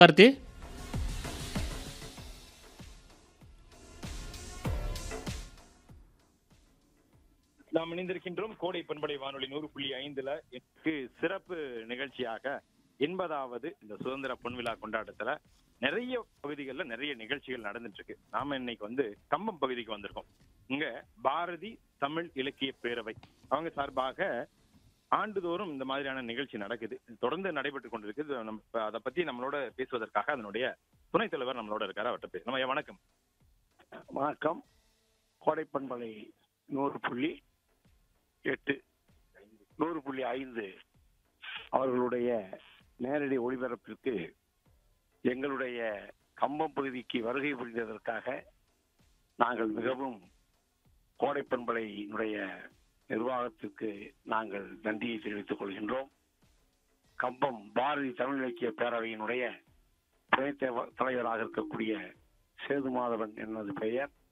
கார்த்தி நாம் இணைந்திருக்கின்றோம் கோடை பண்படை வானொலி நூறு புள்ளி ஐந்துல எனக்கு சிறப்பு நிகழ்ச்சியாக எண்பதாவது இந்த சுதந்திர பொன்விழா கொண்டாட்டத்துல நிறைய பகுதிகளில் நிறைய நிகழ்ச்சிகள் நடந்துட்டு இருக்கு நாம இன்னைக்கு வந்து கம்பம் பகுதிக்கு வந்திருக்கோம் இங்க பாரதி தமிழ் இலக்கிய பேரவை அவங்க சார்பாக ஆண்டுதோறும் இந்த மாதிரியான நிகழ்ச்சி நடக்குது தொடர்ந்து நடைபெற்று கொண்டிருக்குது நம்ம இப்ப அதை பத்தி நம்மளோட பேசுவதற்காக அதனுடைய துணைத் தலைவர் நம்மளோட இருக்காரு அவர்கிட்ட பேச நம்ம வணக்கம் வணக்கம் கோடைப்பண்பலை நூறு புள்ளி எட்டு நூறு புள்ளி ஐந்து அவர்களுடைய நேரடி ஒளிபரப்பிற்கு எங்களுடைய கம்பம் பகுதிக்கு வருகை புரிந்ததற்காக நாங்கள் மிகவும் கோடைப்பண்பலையினுடைய நிர்வாகத்திற்கு நாங்கள் நன்றியை தெரிவித்துக் கொள்கின்றோம் கம்பம் பாரதி தமிழ் இலக்கிய பேரவையினுடைய துணைத் தேவ- தலைவராக இருக்கக்கூடிய சேது மாதவன் எனது பெயர்